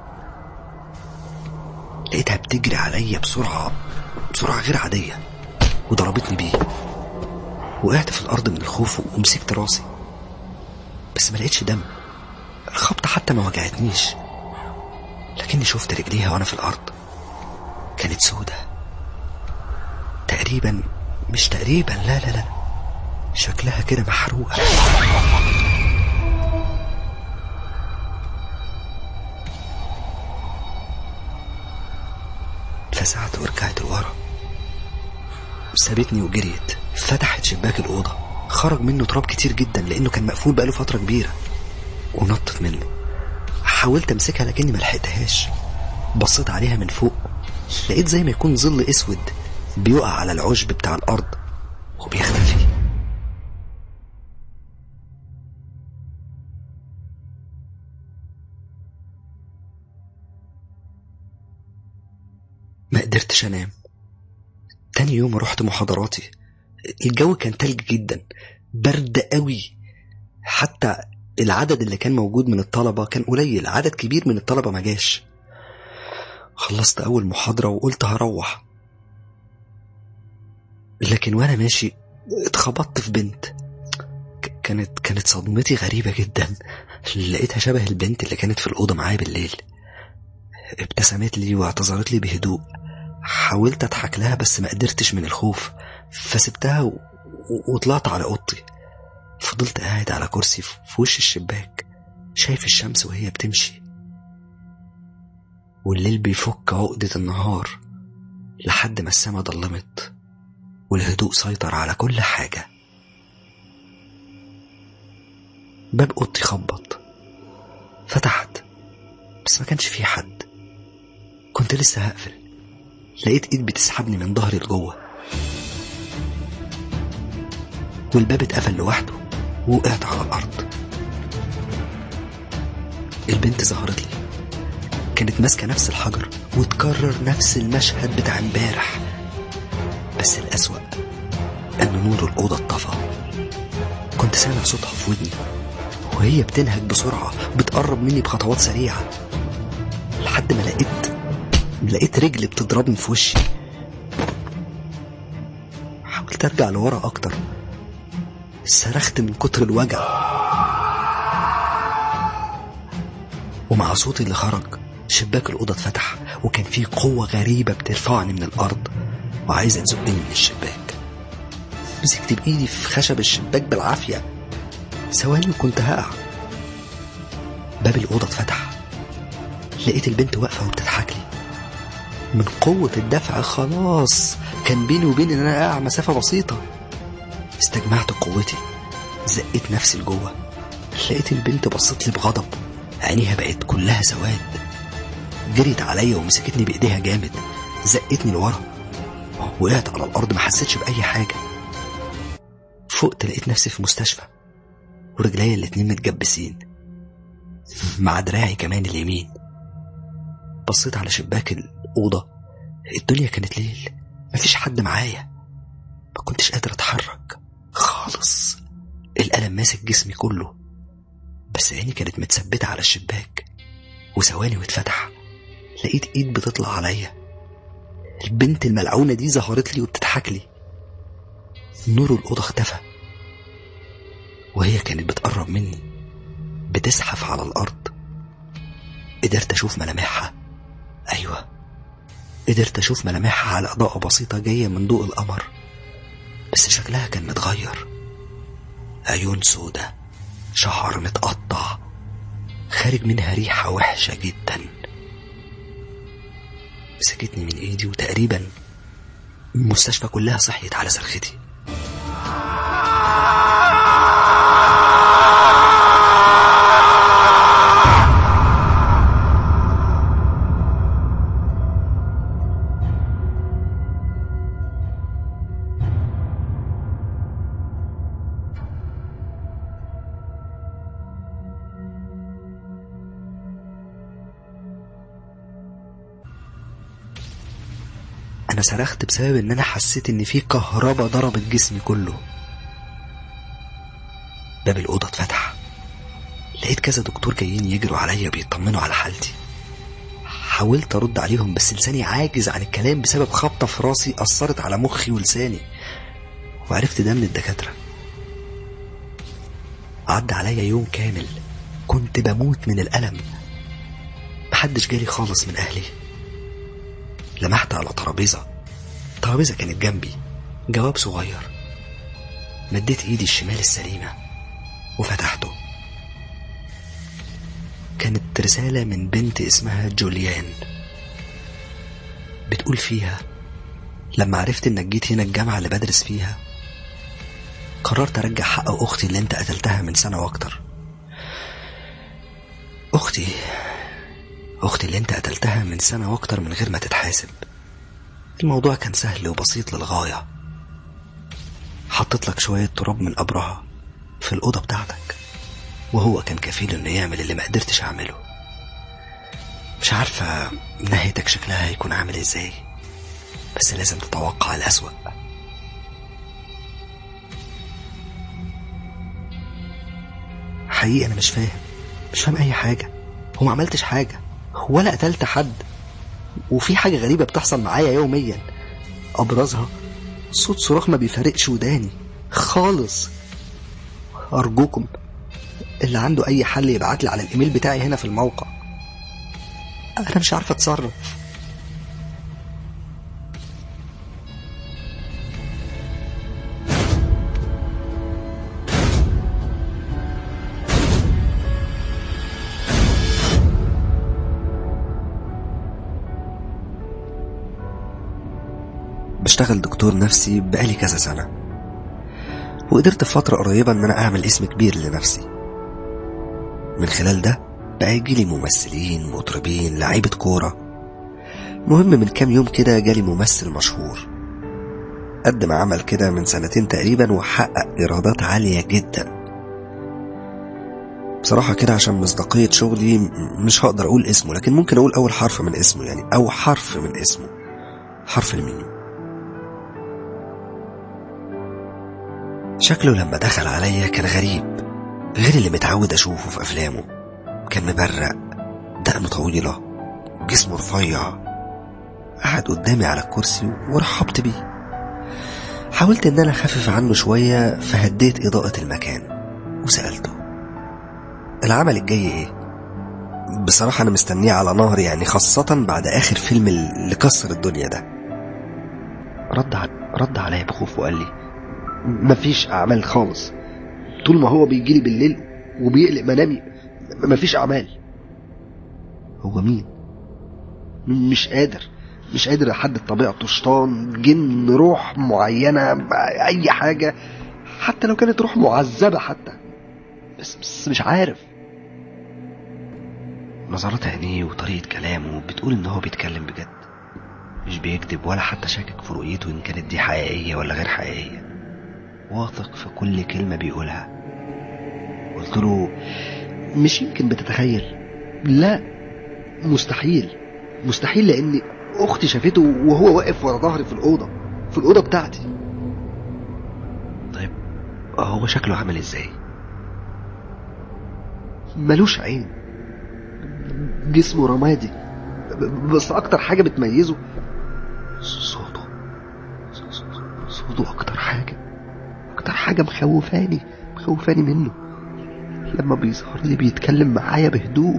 لقيتها بتجري عليا بسرعة بسرعة غير عادية وضربتني بيه وقعت في الأرض من الخوف ومسكت راسي بس ما لقيتش دم الخبطة حتى ما وجعتنيش لكني شفت رجليها وأنا في الأرض كانت سودة تقريبا مش تقريبا لا لا لا شكلها كده محروقة اتفزعت ورجعت لورا سابتني وجريت فتحت شباك الأوضة خرج منه تراب كتير جدا لأنه كان مقفول بقاله فترة كبيرة ونطت منه حاولت أمسكها لكني ملحقتهاش بصيت عليها من فوق لقيت زي ما يكون ظل أسود بيقع على العشب بتاع الأرض وبيختفي ما قدرتش أنام تاني يوم رحت محاضراتي الجو كان تلج جدا برد قوي حتى العدد اللي كان موجود من الطلبة كان قليل عدد كبير من الطلبة ما جاش خلصت أول محاضرة وقلت هروح لكن وأنا ماشي اتخبطت في بنت ك- كانت كانت صدمتي غريبة جدا لقيتها شبه البنت اللي كانت في الأوضة معايا بالليل ابتسمت لي واعتذرت لي بهدوء حاولت اضحك لها بس ما قدرتش من الخوف فسبتها و... و... وطلعت على اوضتي فضلت قاعد على كرسي في في وش الشباك شايف الشمس وهي بتمشي والليل بيفك عقدة النهار لحد ما السما ضلمت والهدوء سيطر على كل حاجة باب اوضتي خبط فتحت بس ما كانش فيه حد كنت لسه هقفل لقيت ايد بتسحبني من ظهري لجوه والباب اتقفل لوحده ووقعت على الارض البنت ظهرت لي كانت ماسكه نفس الحجر وتكرر نفس المشهد بتاع امبارح بس الاسوأ ان نور الاوضه اتطفى كنت سامع صوتها في ودني وهي بتنهج بسرعه بتقرب مني بخطوات سريعه لحد ما لقيت لقيت رجل بتضربني في وشي حاولت ارجع لورا اكتر صرخت من كتر الوجع ومع صوتي اللي خرج شباك الأوضة اتفتح وكان فيه قوة غريبة بترفعني من الأرض وعايزة تزقني من الشباك مسكت بإيدي في خشب الشباك بالعافية ثواني وكنت هقع باب الأوضة اتفتح لقيت البنت واقفة وبتضحك لي من قوة الدفع خلاص كان بيني وبين ان انا اقع مسافة بسيطة استجمعت قوتي زقيت نفسي لجوه لقيت البنت بصت لي بغضب عينيها بقت كلها سواد جريت عليا ومسكتني بايديها جامد زقتني لورا وقعت على الارض ما حسيتش باي حاجة فقت لقيت نفسي في مستشفى ورجليا الاتنين متجبسين مع دراعي كمان اليمين بصيت على شباك الأوضة الدنيا كانت ليل مفيش حد معايا ما كنتش قادر أتحرك خالص الألم ماسك جسمي كله بس عيني كانت متثبتة على الشباك وثواني واتفتح لقيت ايد بتطلع عليا البنت الملعونة دي ظهرت لي وبتضحك لي نور الأوضة اختفى وهي كانت بتقرب مني بتزحف على الأرض قدرت أشوف ملامحها أيوة قدرت أشوف ملامحها على إضاءة بسيطة جاية من ضوء القمر بس شكلها كان متغير عيون سودة شعر متقطع خارج منها ريحة وحشة جدا مسكتني من ايدي وتقريبا المستشفى كلها صحيت على صرختي انا صرخت بسبب ان انا حسيت ان في كهرباء ضربت جسمي كله باب الاوضه اتفتح لقيت كذا دكتور جايين يجروا عليا بيطمنوا على حالتي حاولت ارد عليهم بس لساني عاجز عن الكلام بسبب خبطه في راسي اثرت على مخي ولساني وعرفت ده من الدكاتره عدى عليا يوم كامل كنت بموت من الالم محدش جالي خالص من اهلي لمحت على ترابيزة ترابيزة كانت جنبي جواب صغير مديت ايدي الشمال السليمة وفتحته كانت رسالة من بنت اسمها جوليان بتقول فيها لما عرفت انك جيت هنا الجامعة اللي بدرس فيها قررت ارجع حق اختي اللي انت قتلتها من سنة واكتر اختي أختي اللي أنت قتلتها من سنة وأكتر من غير ما تتحاسب الموضوع كان سهل وبسيط للغاية حطيت لك شوية تراب من قبرها في الأوضة بتاعتك وهو كان كفيل إنه يعمل اللي ما قدرتش أعمله مش عارفة نهايتك شكلها هيكون عامل إزاي بس لازم تتوقع الأسوأ حقيقي أنا مش فاهم مش فاهم أي حاجة وما عملتش حاجة ولا قتلت حد وفي حاجة غريبة بتحصل معايا يوميا أبرزها صوت صراخ ما بيفارقش وداني خالص أرجوكم اللي عنده أي حل يبعت لي على الإيميل بتاعي هنا في الموقع أنا مش عارفة أتصرف بشتغل دكتور نفسي بقالي كذا سنة وقدرت في فترة قريبة إن أنا أعمل اسم كبير لنفسي من خلال ده بقى يجيلي ممثلين مطربين لعيبة كورة مهم من كام يوم كده جالي ممثل مشهور قدم عمل كده من سنتين تقريبا وحقق إيرادات عالية جدا بصراحة كده عشان مصداقية شغلي م- مش هقدر أقول اسمه لكن ممكن أقول أول حرف من اسمه يعني أو حرف من اسمه حرف الميم شكله لما دخل عليا كان غريب غير اللي متعود أشوفه في أفلامه كان مبرق دقنه طويلة جسمه رفيع قعد قدامي على الكرسي ورحبت بيه حاولت إن أنا أخفف عنه شوية فهديت إضاءة المكان وسألته العمل الجاي إيه؟ بصراحة أنا مستنيه على نهر يعني خاصة بعد آخر فيلم اللي كسر الدنيا ده رد ع... رد عليا بخوف وقال لي مفيش اعمال خالص طول ما هو بيجيلي بالليل وبيقلق منامي مفيش اعمال هو مين مش قادر مش قادر احدد طبيعته شيطان جن روح معينة اي حاجة حتى لو كانت روح معذبة حتى بس, بس مش عارف نظرات عينيه وطريقة كلامه بتقول ان هو بيتكلم بجد مش بيكذب ولا حتى شاكك في رؤيته ان كانت دي حقيقية ولا غير حقيقية واثق في كل كلمة بيقولها قلت له مش يمكن بتتخيل لا مستحيل مستحيل لان اختي شافته وهو واقف ورا ظهري في الاوضه في الاوضه بتاعتي طيب هو شكله عامل ازاي ملوش عين جسمه رمادي بس اكتر حاجه بتميزه صوته صوته اكتر حاجه اكتر حاجه مخوفاني مخوفاني منه لما بيظهر لي بيتكلم معايا بهدوء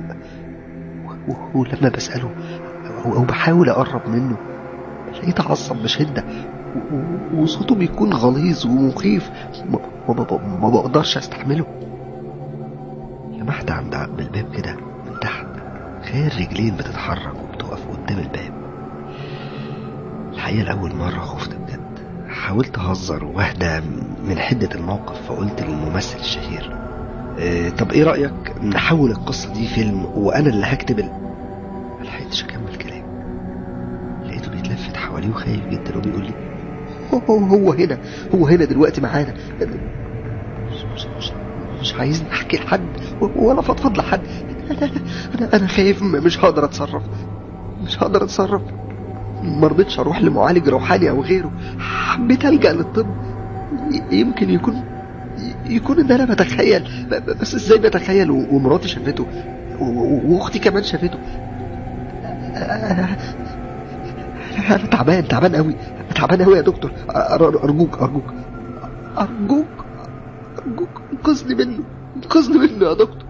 ولما بسأله أو, أو بحاول أقرب منه بلاقيه اتعصب بشدة و- وصوته بيكون غليظ ومخيف ما, ما, ما, ما بقدرش استحمله لمحت عند عقب الباب كده من تحت خيال رجلين بتتحرك وبتقف قدام الباب الحقيقة لأول مرة خفت بجد حاولت أهزر وأهدى من حدة الموقف فقلت للممثل الشهير اه طب إيه رأيك نحول القصة دي فيلم وأنا اللي هكتب ال... ملحقتش أكمل كلام لقيته بيتلفت حواليه وخايف جدا وبيقول لي هو, هو, هو هنا هو هنا دلوقتي معانا مش, مش, مش, مش عايزني أحكي لحد ولا فضفض لحد أنا أنا أنا خايف مش هقدر أتصرف مش هقدر أتصرف ما رضيتش اروح لمعالج روحاني او غيره حبيت الجا للطب ي- يمكن يكون يكون ان انا بتخيل ب- ب- بس ازاي بتخيل و- ومراتي شافته و- و- واختي كمان شافته انا أنا تعبان تعبان قوي تعبان قوي يا دكتور أر- ارجوك ارجوك ارجوك ارجوك انقذني منه انقذني منه يا دكتور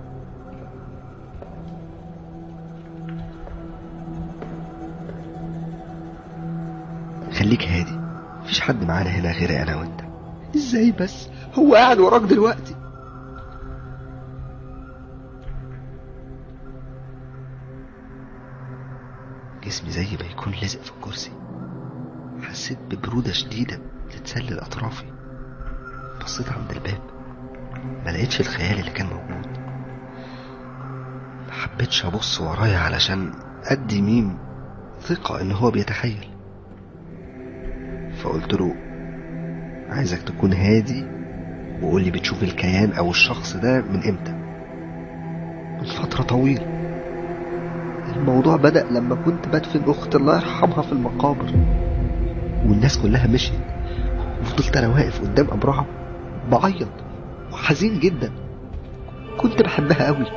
خليك هادي مفيش حد معانا هنا غير انا وانت ازاي بس هو قاعد وراك دلوقتي جسمي زي ما يكون لازق في الكرسي حسيت ببرودة شديدة بتتسلل أطرافي بصيت عند الباب ما لقيتش الخيال اللي كان موجود ما حبيتش أبص ورايا علشان أدي ميم ثقة إن هو بيتخيل فقلت له عايزك تكون هادي وقول لي بتشوف الكيان او الشخص ده من امتى من فترة طويلة الموضوع بدأ لما كنت بدفن اختي الله يرحمها في المقابر والناس كلها مشيت وفضلت انا واقف قدام قبرها بعيط وحزين جدا كنت بحبها قوي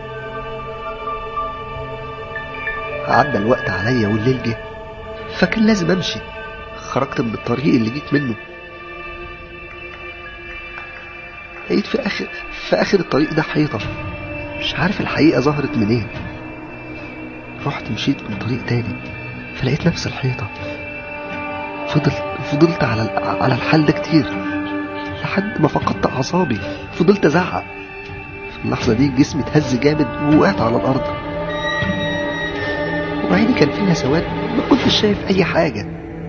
عدى الوقت عليا والليل جه فكان لازم امشي خرجت من الطريق اللي جيت منه لقيت في اخر في اخر الطريق ده حيطه مش عارف الحقيقه ظهرت منين رحت مشيت من طريق تاني فلقيت نفس الحيطه فضلت فضلت على ال- على الحال ده كتير لحد ما فقدت اعصابي فضلت ازعق في اللحظه دي جسمي اتهز جامد ووقعت على الارض وعيني كان فيها سواد ما كنتش شايف اي حاجه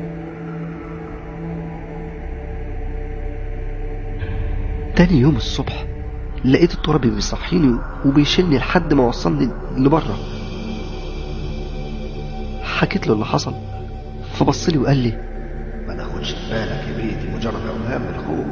تاني يوم الصبح لقيت الترابي بيصحيني وبيشيلني لحد ما وصلني لبره حكيت له اللي حصل فبص لي وقال لي ما تاخدش في بالك يا بيتي مجرد اوهام من الخوف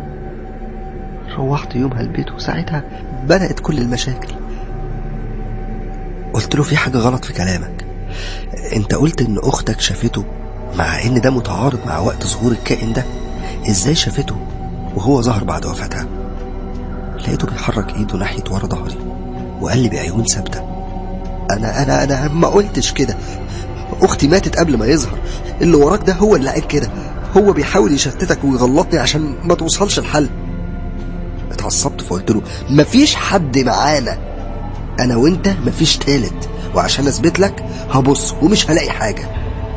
روحت يومها البيت وساعتها بدأت كل المشاكل قلت له في حاجة غلط في كلامك انت قلت ان اختك شافته مع ان ده متعارض مع وقت ظهور الكائن ده ازاي شافته وهو ظهر بعد وفاتها لقيته بيحرك ايده ناحية ورا ظهري وقال لي بعيون ثابتة انا انا انا ما قلتش كده اختي ماتت قبل ما يظهر اللي وراك ده هو اللي قال كده هو بيحاول يشتتك ويغلطني عشان ما توصلش الحل اتعصبت فقلت له مفيش حد معانا انا وانت مفيش تالت وعشان اثبت لك هبص ومش هلاقي حاجه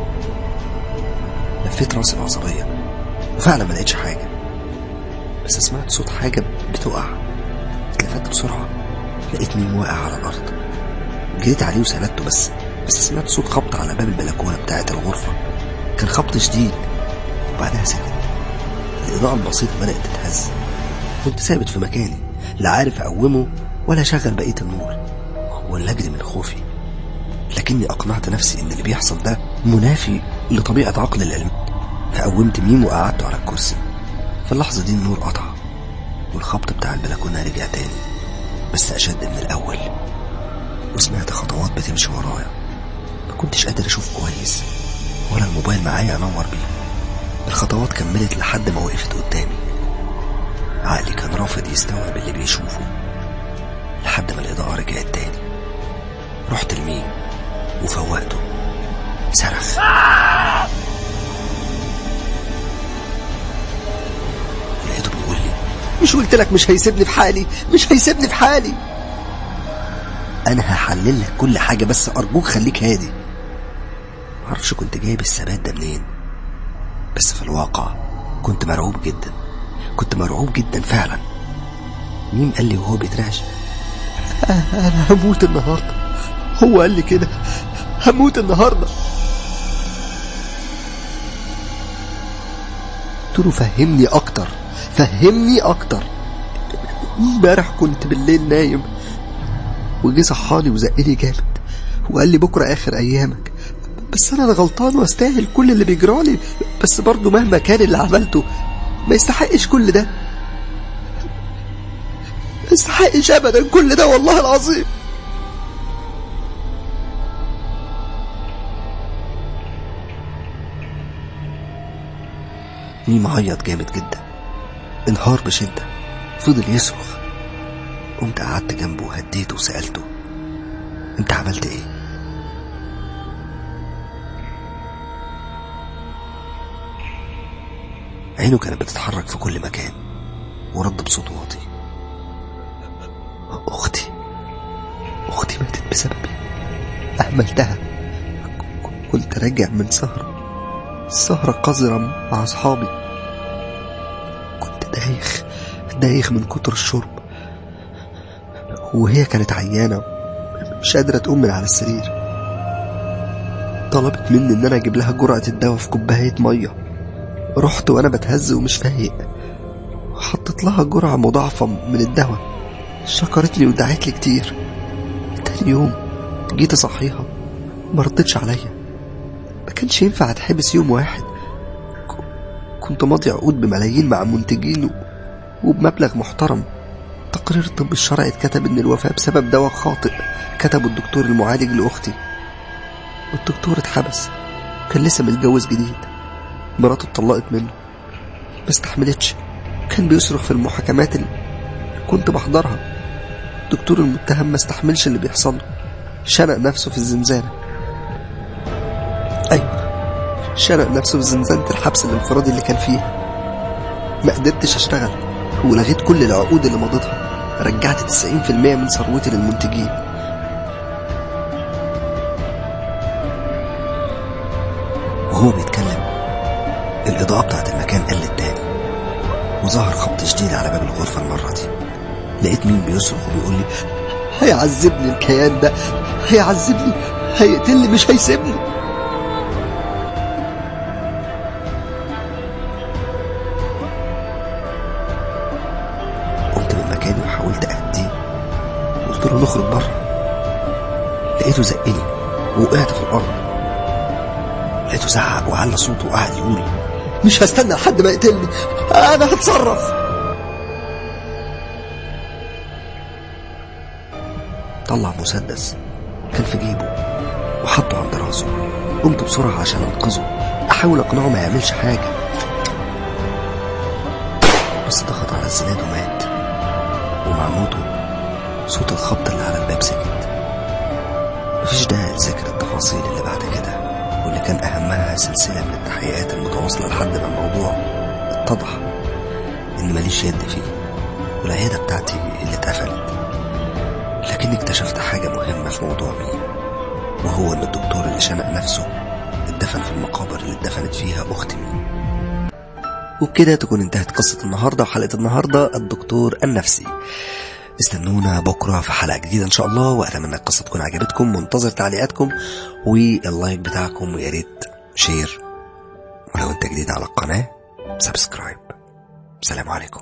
لفيت راسي بعصبيه وفعلا ما لقيتش حاجه بس سمعت صوت حاجه بتقع اتلفت بسرعه لقيت مين واقع على الارض جريت عليه وسندته بس بس سمعت صوت خبط على باب البلكونه بتاعه الغرفه كان خبط شديد وبعدها سكت الاضاءه البسيطه بدات تتهز كنت ثابت في مكاني لا عارف اقومه ولا اشغل بقيه النور ولا اجري من خوفي لكني اقنعت نفسي ان اللي بيحصل ده منافي لطبيعه عقل العلم فقومت ميم وقعدته على الكرسي في اللحظه دي النور قطع والخبط بتاع البلكونه رجع تاني بس اشد من الاول وسمعت خطوات بتمشي ورايا ما كنتش قادر اشوف كويس ولا الموبايل معايا انور بيه الخطوات كملت لحد ما وقفت قدامي عقلي كان رافض يستوعب اللي بيشوفه لحد ما الإضاءة رجعت تاني رحت لمين وفوقته صرخ لقيته بيقول لي مش قلت لك مش هيسيبني في حالي مش هيسيبني في حالي انا هحلل لك كل حاجه بس ارجوك خليك هادي معرفش كنت جايب الثبات ده منين بس في الواقع كنت مرعوب جدا كنت مرعوب جدا فعلا مين قال لي وهو بيترعش انا هموت النهارده هو قال لي كده هموت النهارده قلت له فهمني اكتر فهمني اكتر امبارح كنت بالليل نايم وجي صحاني وزقلي جامد وقال لي بكره اخر ايامك بس انا غلطان واستاهل كل اللي بيجرالي بس برضه مهما كان اللي عملته ما يستحقش كل ده ما يستحقش ابدا كل ده والله العظيم ميم عيط جامد جدا انهار بشدة فضل يصرخ قمت قعدت جنبه وهديته وسألته انت عملت ايه عينه كانت بتتحرك في كل مكان ورد بصوت واطي اختي اختي ماتت بسببي أهملتها ك- كنت راجع من سهرة سهرة قذرة مع أصحابي كنت دايخ دايخ من كتر الشرب وهي كانت عيانة مش قادرة تقوم من على السرير طلبت مني إن أنا أجيب لها جرعة الدواء في كوباية مية رحت وأنا بتهز ومش فايق وحطيت لها جرعة مضاعفة من الدواء شكرت لي ودعت لي كتير تاني يوم جيت أصحيها ما ردتش عليا ما كانش ينفع اتحبس يوم واحد ك- كنت ماضي عقود بملايين مع منتجين و- وبمبلغ محترم تقرير الطب الشرعي اتكتب ان الوفاة بسبب دواء خاطئ كتبه الدكتور المعالج لأختي والدكتور اتحبس كان لسه متجوز جديد مراته اتطلقت منه ما استحملتش كان بيصرخ في المحاكمات اللي كنت بحضرها الدكتور المتهم ما استحملش اللي بيحصل له شنق نفسه في الزنزانة أيوة شنق نفسه في زنزانة الحبس الانفرادي اللي كان فيها ما قدرتش أشتغل ولغيت كل العقود اللي مضيتها رجعت 90% من ثروتي للمنتجين وهو بيتكلم الإضاءة بتاعت المكان قلت تاني وظهر خبط شديد على باب الغرفة المرة دي لقيت مين بيصرخ وبيقول لي هيعذبني الكيان ده هيعذبني هيقتلني مش هيسيبني قمت من مكاني وحاولت أهديه قلت له نخرج بره لقيته زقني ووقعت في الأرض لقيته زعق وعلى صوته وقعد يقول مش هستنى لحد ما يقتلني انا هتصرف طلع مسدس كان في جيبه وحطه عند راسه قمت بسرعة عشان أنقذه أحاول أقنعه ما يعملش حاجة بس ضغط على الزناد ومات ومع موته صوت الخبط اللي على الباب سكت مفيش داعي لذكر التفاصيل اللي بعد كده واللي كان أهمها سلسلة من التحقيقات المتواصلة لحد ما الموضوع اتضح إن ماليش يد فيه والعيادة بتاعتي اللي اتقفلت لكني اكتشفت حاجة مهمة في موضوع مين وهو ان الدكتور اللي شنق نفسه اتدفن في المقابر اللي اتدفنت فيها اختي مين وبكده تكون انتهت قصة النهاردة وحلقة النهاردة الدكتور النفسي استنونا بكرة في حلقة جديدة ان شاء الله واتمنى القصة تكون عجبتكم منتظر تعليقاتكم واللايك بتاعكم ويا ريت شير ولو انت جديد على القناة سبسكرايب سلام عليكم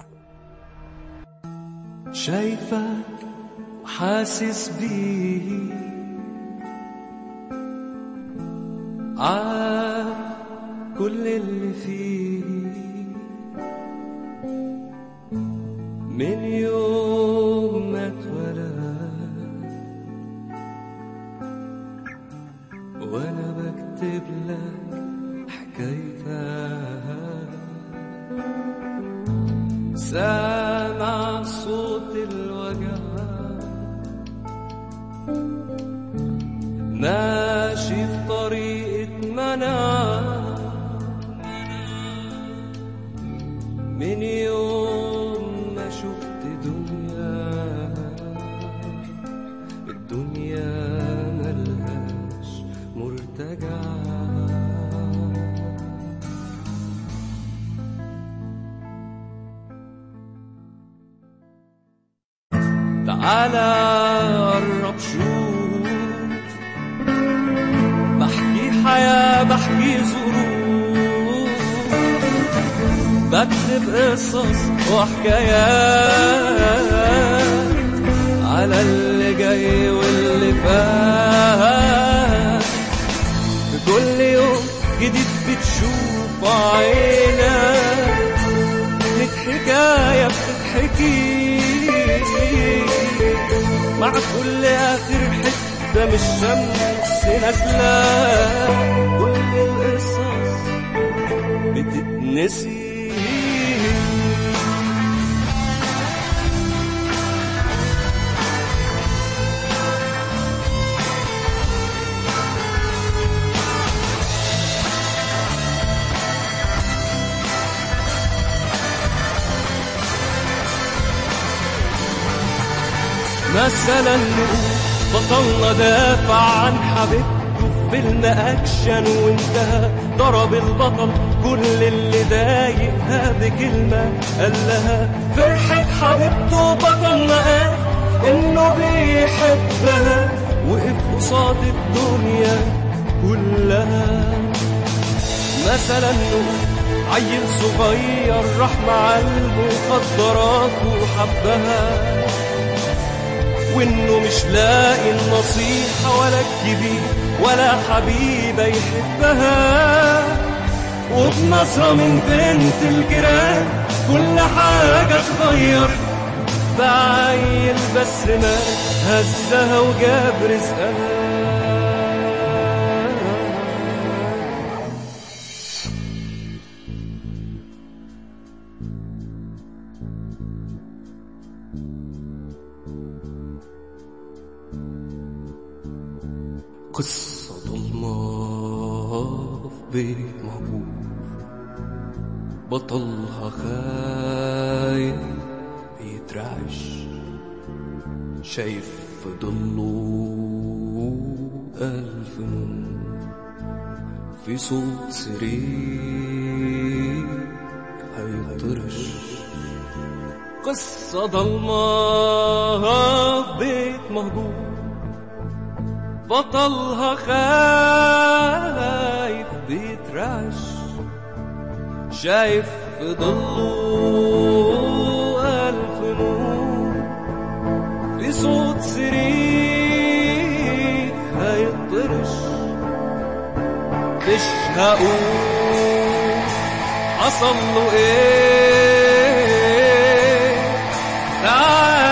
شايفك وحاسس بيه عارف كل اللي فيه من يوم ما اتولد وانا بكتب لك حكايتك سامع صوت الوجع ماشي في طريقة منع على قرب شوف بحكي حياة بحكي ظروف بكتب قصص وحكايات على اللي جاي واللي فات في كل يوم جديد بتشوف عينك لك حكاية بتتحكي مع كل آخر حتة من الشمس نازلة كل القصص بتتنسي مثلا نقول بطلنا دافع عن حبيبته في فيلم اكشن وانتهى ضرب البطل كل اللي ضايقها بكلمة قال لها فرحة حبيبته بطلنا قال انه بيحبها وقف قصاد الدنيا كلها مثلا نقول عيل صغير راح مع المخدرات وحبها وانه مش لاقي النصيحة ولا الكبير ولا حبيبة يحبها وبنظرة من بنت الجيران كل حاجة اتغير بعيل بس ما هزها وجاب رزقها قصة ضلمة في بيت مهجور بطلها خايف بيترعش شايف في ضله ألف نور في صوت سرير هيطرش قصة ضلمة في بيت مهجور بطلها خايف بيترعش شايف في ضله ألف نور في صوت سرير هيطرش مش هقول حصل له ايه تعال